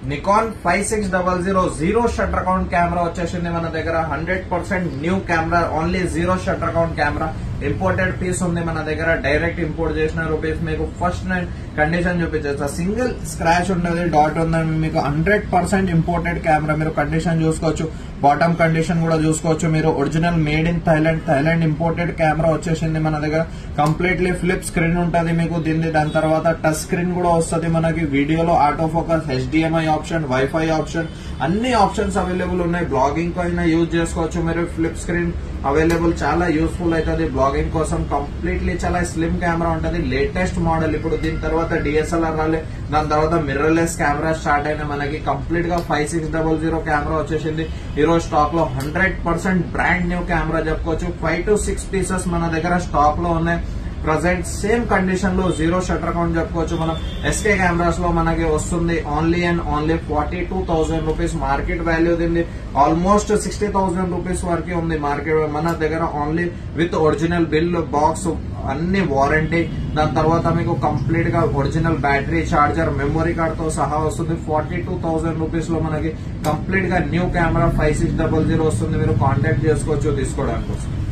Nikon five six double zero zero shutter count camera వచ్చేసింది మన దగ్గర hundred percent new camera only zero shutter count camera imported piece ఉంది మన దగ్గర direct import చేసిన rupees మీకు ఫస్ట్ నేను కండిషన్ చూపించేస్తా సింగిల్ స్క్రాచ్ ఉన్నది డాట్ ఉందని మీకు హండ్రెడ్ పర్సెంట్ ఇంపోర్టెడ్ కెమెరా మీరు కండిషన్ చూసుకోవచ్చు బాటమ్ కండిషన్ కూడా చూసుకోవచ్చు మీరు original made in Thailand Thailand imported camera వచ్చేసింది మన దగ్గర కంప్లీట్లీ ఫ్లిప్ స్క్రీన్ ఉంటుంది మీకు దీన్ని దాని తర్వాత టచ్ స్క్రీన్ కూడా వస్తుంది మనకి వీడియోలో auto focus HDMI option wifi option అన్ని ఆప్షన్స్ అవైలబుల్ ఉన్నాయి బ్లాగింగ్ అయినా యూజ్ చేసుకోవచ్చు మీరు ఫ్లిప్ స్క్రీన్ అవైలబుల్ చాలా యూస్ఫుల్ అవుతుంది బ్లాగింగ్ కోసం కంప్లీట్లీ చాలా స్లిమ్ కెమెరా ఉంటుంది లేటెస్ట్ మోడల్ ఇప్పుడు దీని తర్వాత డిఎస్ఎల్ఆర్ రాలే దాని తర్వాత మిర్రర్లెస్ కెమెరా స్టార్ట్ అయిన మనకి కంప్లీట్ గా five six double zero camera వచ్చేసింది ఈ రోజు స్టాక్ లో hundred percent brand new camera చెప్పుకోవచ్చు ఫైవ్ టు సిక్స్ పీసెస్ మన దగ్గర స్టాక్ లో ఉన్నాయి ప్రజెంట్ సేమ్ కండిషన్ లో జీరో షట్టర్ కౌంట్ చెప్పుకోవచ్చు మనం ఎస్కే కెమెరాస్ లో మనకి వస్తుంది only and only forty two thousand rupees market value దీన్ని ఆల్మోస్ట్ సిక్స్టీ థౌసండ్ రూపీస్ వరకు ఉంది మార్కెట్ మన దగ్గర only with original bill box అన్ని వారంటీ దాని తర్వాత మీకు కంప్లీట్ గా original battery charger memory card తో సహా వస్తుంది ఫార్టీ టూ థౌసండ్ రూపీస్ లో మనకి కంప్లీట్ గా new camera five six double zero వస్తుంది మీరు కాంటాక్ట్ చేసుకోవచ్చు తీసుకోవడానికి కోసం